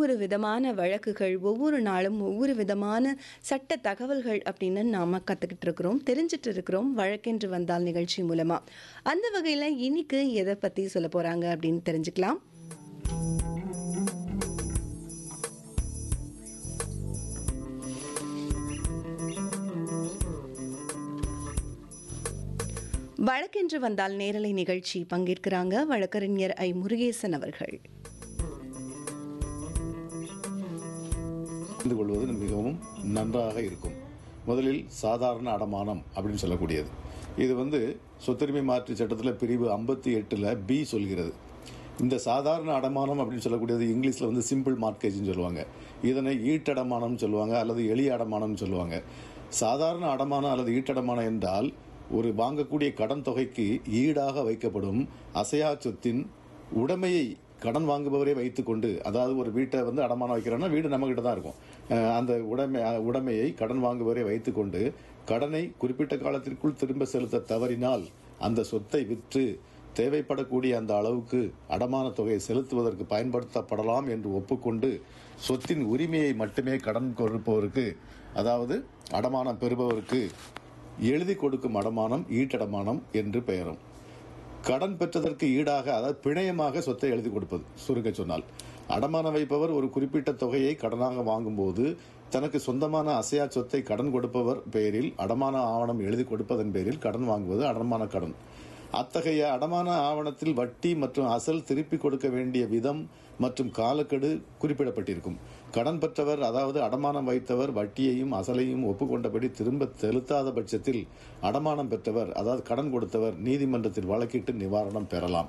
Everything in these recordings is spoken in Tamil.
ஒவ்வொரு விதமான வழக்குகள் ஒவ்வொரு நாளும் ஒவ்வொரு விதமான சட்ட தகவல்கள் அப்படின்னு நாம் கற்றுக்கிட்டு இருக்கிறோம் தெரிஞ்சிட்டு இருக்கிறோம் வழக்கென்று வந்தால் நிகழ்ச்சி மூலமாக அந்த வகையில் இன்னைக்கு எதை பற்றி சொல்ல போகிறாங்க அப்படின்னு தெரிஞ்சுக்கலாம் வழக்கென்று வந்தால் நேரலை நிகழ்ச்சி பங்கேற்கிறாங்க வழக்கறிஞர் ஐ முருகேசன் அவர்கள் தெரிந்து கொள்வது மிகவும் நன்றாக இருக்கும் முதலில் சாதாரண அடமானம் அப்படின்னு சொல்லக்கூடியது இது வந்து சொத்துரிமை மாற்று சட்டத்தில் பிரிவு ஐம்பத்தி எட்டில் பி சொல்கிறது இந்த சாதாரண அடமானம் அப்படின்னு சொல்லக்கூடியது இங்கிலீஷில் வந்து சிம்பிள் மார்க்கேஜ்னு சொல்லுவாங்க இதனை ஈட்டடமானம்னு சொல்லுவாங்க அல்லது எளிய அடமானம்னு சொல்லுவாங்க சாதாரண அடமானம் அல்லது ஈட்டடமானம் என்றால் ஒரு வாங்கக்கூடிய கடன் தொகைக்கு ஈடாக வைக்கப்படும் அசையா சொத்தின் உடைமையை கடன் வாங்குபவரே வைத்துக்கொண்டு அதாவது ஒரு வீட்டை வந்து அடமானம் வைக்கிறோன்னா வீடு நம்மகிட்ட தான் இருக்கும் அஹ் அந்த உடைமை அஹ் உடைமையை கடன் வாங்குபவரே வைத்துக்கொண்டு கடனை குறிப்பிட்ட காலத்திற்குள் திரும்ப செலுத்த தவறினால் அந்த சொத்தை விற்று தேவைப்படக்கூடிய அந்த அளவுக்கு அடமான தொகையை செலுத்துவதற்கு பயன்படுத்தப்படலாம் என்று ஒப்புக்கொண்டு சொத்தின் உரிமையை மட்டுமே கடன் கொடுப்பவருக்கு அதாவது அடமானம் பெறுபவருக்கு எழுதி கொடுக்கும் அடமானம் ஈட்டடமானம் என்று பெயரும் கடன் பெற்றதற்கு ஈடாக அதாவது பிணையமாக சொத்தை எழுதி கொடுப்பது சுருங்க சொன்னால் அடமானம் வைப்பவர் ஒரு குறிப்பிட்ட தொகையை கடனாக வாங்கும்போது தனக்கு சொந்தமான அசையா சொத்தை கடன் கொடுப்பவர் பெயரில் அடமான ஆவணம் எழுதி கொடுப்பதன் பேரில் கடன் வாங்குவது அடமான கடன் அத்தகைய அடமான ஆவணத்தில் வட்டி மற்றும் அசல் திருப்பி கொடுக்க வேண்டிய விதம் மற்றும் காலக்கெடு குறிப்பிடப்பட்டிருக்கும் கடன் பெற்றவர் அதாவது அடமானம் வைத்தவர் வட்டியையும் அசலையும் ஒப்புக்கொண்டபடி திரும்ப செலுத்தாத பட்சத்தில் அடமானம் பெற்றவர் அதாவது கடன் கொடுத்தவர் நீதிமன்றத்தில் வழக்கிட்டு நிவாரணம் பெறலாம்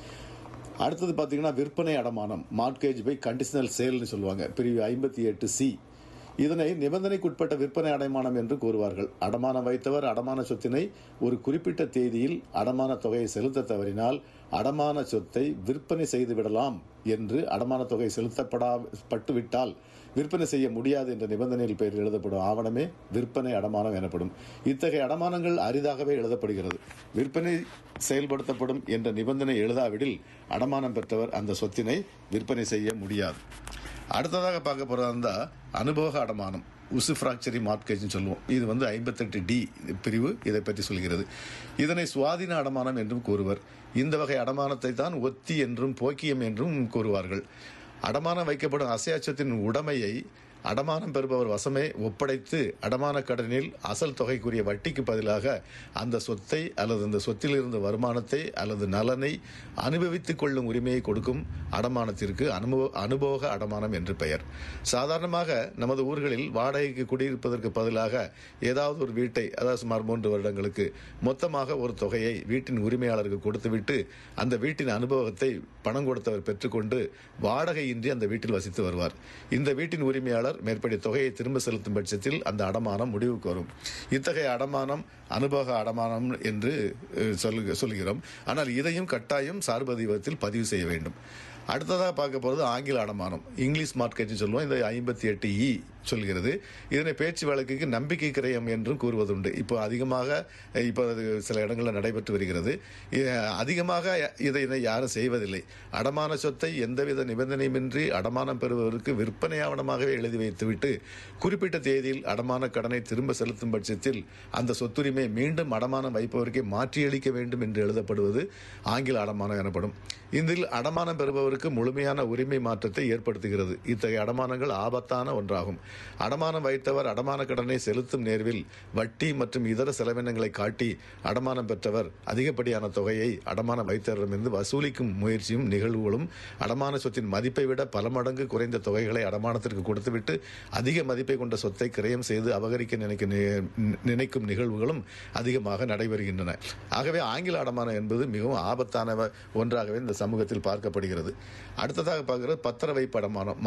அடுத்தது பார்த்தீங்கன்னா விற்பனை அடமானம் மார்க்கேஜ் பை கண்டிஷனல் சேல்னு சொல்லுவாங்க பிரிவு ஐம்பத்தி எட்டு சி இதனை நிபந்தனைக்குட்பட்ட விற்பனை அடைமானம் என்று கூறுவார்கள் அடமானம் வைத்தவர் அடமான சொத்தினை ஒரு குறிப்பிட்ட தேதியில் அடமான தொகையை செலுத்த தவறினால் அடமான சொத்தை விற்பனை செய்து விடலாம் என்று அடமான தொகை செலுத்தப்படா பட்டுவிட்டால் விற்பனை செய்ய முடியாது என்ற நிபந்தனையில் பெயரில் எழுதப்படும் ஆவணமே விற்பனை அடமானம் எனப்படும் இத்தகைய அடமானங்கள் அரிதாகவே எழுதப்படுகிறது விற்பனை செயல்படுத்தப்படும் என்ற நிபந்தனை எழுதாவிடில் அடமானம் பெற்றவர் அந்த சொத்தினை விற்பனை செய்ய முடியாது அடுத்ததாக பார்க்க போகிறதா இருந்தால் அனுபவ அடமானம் உசு ஃப்ராக்சரி மார்க்கேஜ்னு சொல்லுவோம் இது வந்து ஐம்பத்தெட்டு டி பிரிவு இதை பற்றி சொல்கிறது இதனை சுவாதீன அடமானம் என்றும் கூறுவர் இந்த வகை அடமானத்தை தான் ஒத்தி என்றும் போக்கியம் என்றும் கூறுவார்கள் அடமானம் வைக்கப்படும் அசையாச்சத்தின் உடைமையை அடமானம் பெறுபவர் வசமே ஒப்படைத்து அடமான கடனில் அசல் தொகைக்குரிய வட்டிக்கு பதிலாக அந்த சொத்தை அல்லது அந்த சொத்திலிருந்து வருமானத்தை அல்லது நலனை அனுபவித்துக் கொள்ளும் உரிமையை கொடுக்கும் அடமானத்திற்கு அனுபவ அனுபோக அடமானம் என்று பெயர் சாதாரணமாக நமது ஊர்களில் வாடகைக்கு குடியிருப்பதற்கு பதிலாக ஏதாவது ஒரு வீட்டை அதாவது சுமார் மூன்று வருடங்களுக்கு மொத்தமாக ஒரு தொகையை வீட்டின் உரிமையாளருக்கு கொடுத்துவிட்டு அந்த வீட்டின் அனுபவத்தை பணம் கொடுத்தவர் பெற்றுக்கொண்டு வாடகையின்றி அந்த வீட்டில் வசித்து வருவார் இந்த வீட்டின் உரிமையாளர் மேற்படி தொகையை திரும்ப செலுத்தும் பட்சத்தில் அந்த அடமானம் முடிவுக்கு வரும் இத்தகைய அடமானம் அனுபவ அடமானம் என்று அஹ், சொல்லு சொல்கிறோம் ஆனால் இதையும் கட்டாயம் சார்பதிவத்தில் பதிவு செய்ய வேண்டும் அடுத்ததாக பார்க்க போகிறது ஆங்கில அடமானம் இங்கிலீஷ் மார்க்கெட்னு சொல்லுவோம் இந்த ஐம்பத்தி எட்டு இ சொல்கிறது இதனை பேச்சு வழக்குக்கு நம்பிக்கை கிரயம் என்றும் கூறுவதுண்டு இப்போ அதிகமாக அஹ், இப்போ அது சில இடங்களில் நடைபெற்று வருகிறது இ- அதிகமாக இதை இதை யாரும் செய்வதில்லை அடமான சொத்தை எந்தவித நிபந்தனையுமின்றி அடமானம் பெறுவதற்கு விற்பனை ஆவணமாகவே எழுதி வைத்துவிட்டு குறிப்பிட்ட தேதியில் அடமான கடனை திரும்ப செலுத்தும் பட்சத்தில் அந்த சொத்துரிமை மீண்டும் அடமானம் வைப்பவருக்கே மாற்றியளிக்க வேண்டும் என்று எழுதப்படுவது ஆங்கில அடமானம் எனப்படும் இதில் அடமானம் பெறுபவருக்கு முழுமையான உரிமை மாற்றத்தை ஏற்படுத்துகிறது இத்தகைய அடமானங்கள் ஆபத்தான ஒன்றாகும் அடமானம் வைத்தவர் அடமான கடனை செலுத்தும் நேர்வில் வட்டி மற்றும் இதர செலவினங்களை காட்டி அடமானம் பெற்றவர் அதிகப்படியான தொகையை அடமானம் வைத்தவரிடமிருந்து வசூலிக்கும் முயற்சியும் நிகழ்வுகளும் அடமான சொத்தின் மதிப்பை விட பல மடங்கு குறைந்த தொகைகளை அடமானத்திற்கு கொடுத்துவிட்டு அதிக மதிப்பை கொண்ட சொத்தை கிரயம் செய்து அபகரிக்க நினைக்கும் நி- நினைக்கும் நிகழ்வுகளும் அதிகமாக நடைபெறுகின்றன ஆகவே ஆங்கில அடமானம் என்பது மிகவும் ஆபத்தான ஒன்றாகவே இந்த சமூகத்தில் பார்க்கப்படுகிறது அடுத்ததாக பார்க்கிறது பத்திர வைப்பு அடமானம்